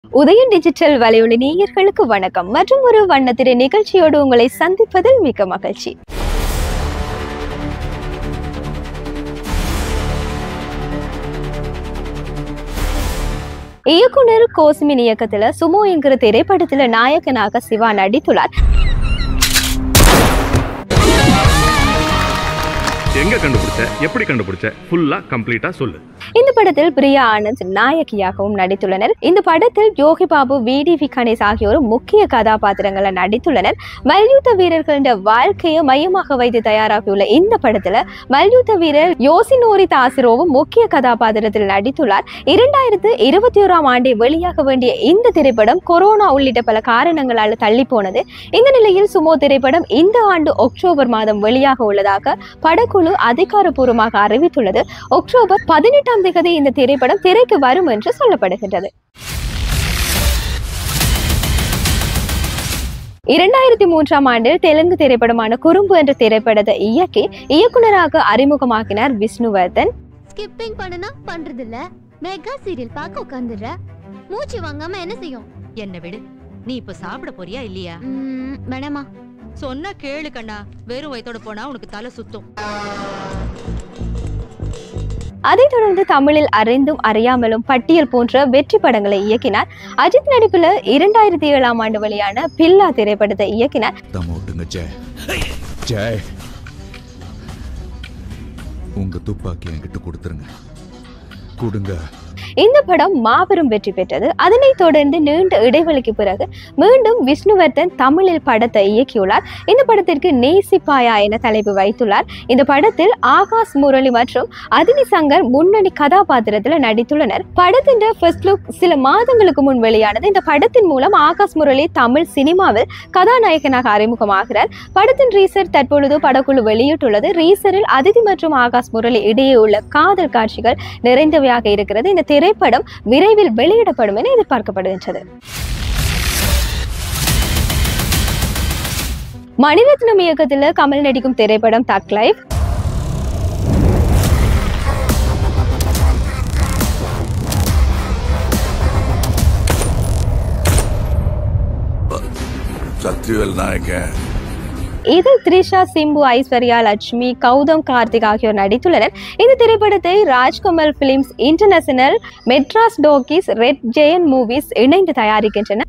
உதயம் டிஜிட்டல் வலையொலி நேயர்களுக்கு வணக்கம் மற்றும் ஒரு வண்ணத்திரை நிகழ்ச்சியோடு உங்களை சந்திப்பதில் மிக்க மகிழ்ச்சி இயக்குனர் கோஸ்மின் இயக்கத்துல சுமோ என்கிற திரைப்படத்துல நாயகனாக சிவா நடித்துள்ளார் எங்க கண்டுபிடிச்ச எப்படி கண்டுபிடிச்ச ஃபுல்லா கம்ப்ளீட்டா சொல்லு இந்த படத்தில் பிரியா ஆனந்த் நாயகியாகவும் நடித்துள்ளனர் இந்த படத்தில் Yogi Babu V T V Ganesh ஆகியோரும் முக்கிய கதாபாத்திரங்களை நடித்துள்ளனர் மல்யுத்த வீரர்களின் வாழ்க்கையை மையமாக வைத்து தயாராகியுள்ள இந்த படத்துல மல்யுத்த வீரர் யோசினோரி தாசிரோவும் முக்கிய கதாபாத்திரத்தில் நடித்துள்ளார் இரண்டாயிரத்து இருபத்தி ஓராம் ஆண்டே வெளியாக வேண்டிய இந்த திரைப்படம் கொரோனா உள்ளிட்ட பல காரணங்களால் தள்ளி போனது இந்த நிலையில் சுமோ திரைப்படம் இந்த ஆண்டு அக்டோபர் மாதம் வெளியாக உள்ளதாக படக்குழு அதிகாரப்பூர்வமாக அறிவித்துள்ளது அக்டோபர் பதினெட்டாம் தேதி இந்த திரைப்படம் திரைக்கு வரும் என்று சொல்லப்படுகின்றது இரண்டாயிரத்தி மூன்றாம் ஆண்டில் தெலுங்கு திரைப்படமான குறும்பு என்ற திரைப்படத்தை இயக்கி இயக்குனராக அறிமுகமாக்கினார் விஷ்ணுவர்தன் ஸ்கிப்பிங் பண்ணுனா பண்றது இல்ல மெகா சீரியல் பார்க்க உட்காந்துடுற மூச்சு வாங்காம என்ன செய்யும் என்ன விடு நீ இப்ப சாப்பிட போறியா இல்லையா ம், வேணாமா சொன்னா கேளு கண்ணா வெறும் வயித்தோட போனா உனக்கு தலை சுத்தும் அதைத் தொடர்ந்து தமிழில் அறிந்தும் அறியாமலும் பட்டியல் போன்ற வெற்றி படங்களை இயக்கினார் அஜித் நடிப்புல இரண்டாயிரத்தி ஏழாம் ஆண்டு வெளியான பில்லா திரைப்படத்தை இயக்கினார் தம் ஓட்டுங்க ஜெய் ஜெய் உங்க துப்பாக்கி என்கிட்ட கொடுத்துருங்க கொடுங்க இந்த படம் மாபெரும் வெற்றி பெற்றது அதனைத் தொடர்ந்து நீண்ட இடைவெளிக்கு பிறகு மீண்டும் விஷ்ணுவர்தன் தமிழில் படத்தை இயக்கியுள்ளார் இந்த படத்திற்கு நேசிப்பாயா என தலைப்பு வைத்துள்ளார் இந்த படத்தில் ஆகாஷ் முரளி மற்றும் அதினி சங்கர் முன்னணி கதாபாத்திரத்தில் நடித்துள்ளனர் படத்தின் ஃபர்ஸ்ட் லுக் சில மாதங்களுக்கு முன் வெளியானது இந்த படத்தின் மூலம் ஆகாஷ் முரளி தமிழ் சினிமாவில் கதாநாயகனாக அறிமுகமாகிறார் படத்தின் ரீசர் தற்பொழுது படக்குழு வெளியிட்டுள்ளது ரீசரில் அதிதி மற்றும் ஆகாஷ் முரளி இடையே உள்ள காதல் காட்சிகள் நிறைந்தவையாக இருக்கிறது இந்த திரைப்படம் விரைவில் வெளியிடப்படும் என எதிர்பார்க்கப்படுகின்றது மணிரத்னம் இயக்கத்தில் கமல் நடிக்கும் திரைப்படம் தக் லைஃப் சத்யவேல் நாயக்கன் இதில் த்ரிஷா சிம்பு ஐஸ்வர்யா லட்சுமி கௌதம் கார்த்திக் ஆகியோர் நடித்துள்ளனர் இந்த திரைப்படத்தை Rajkamal Films International Madras Talkies Red Giant Movies இணைந்து தயாரிக்கின்றன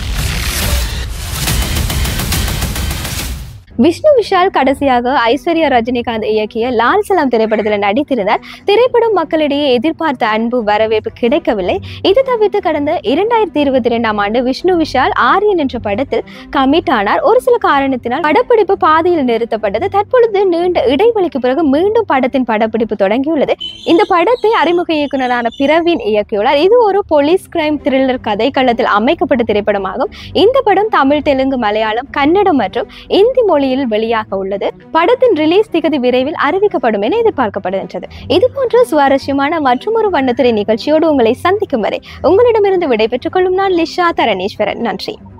விஷ்ணு விஷால் கடைசியாக ஐஸ்வர்யா ரஜினிகாந்த் இயக்கிய லால் சலாம் திரைப்படத்தில் நடித்திருந்தார் திரைப்படம் மக்களிடையே எதிர்பார்த்த அன்பு வரவேற்பு கிடைக்கவில்லை இது தவிர்த்து கடந்த இரண்டாயிரத்தி இருபத்தி ரெண்டாம் ஆண்டு விஷ்ணு விஷால் ஆரியன் என்ற படத்தில் கமிட் ஆனார் ஒரு சில காரணத்தினால் படப்பிடிப்பு பாதியில் நிறுத்தப்பட்டது தற்பொழுது நீண்ட இடைவெளிக்கு பிறகு மீண்டும் படத்தின் படப்பிடிப்பு தொடங்கியுள்ளது இந்த படத்தை அறிமுக இயக்குனரான பிரவீன் இயக்கியுள்ளார் இது ஒரு போலீஸ் கிரைம் த்ரில்லர் கதை களத்தில் அமைக்கப்பட்ட திரைப்படமாகும் இந்த படம் தமிழ் தெலுங்கு மலையாளம் கன்னடம் மற்றும் இந்தி மொழியில் வெளியாக உள்ளது படத்தின் ரிலீஸ் திகதி விரைவில் அறிவிக்கப்படும் என எதிர்பார்க்கப்படுகின்றது இது போன்ற சுவாரஸ்யமான மற்றும் ஒரு வண்ணத்துறை நிகழ்ச்சியோடு உங்களை சந்திக்கும் வரை உங்களிடமிருந்து விடைபெற்றுக் கொள்ளும் நான் லிஷா தரணீஸ்வரன் நன்றி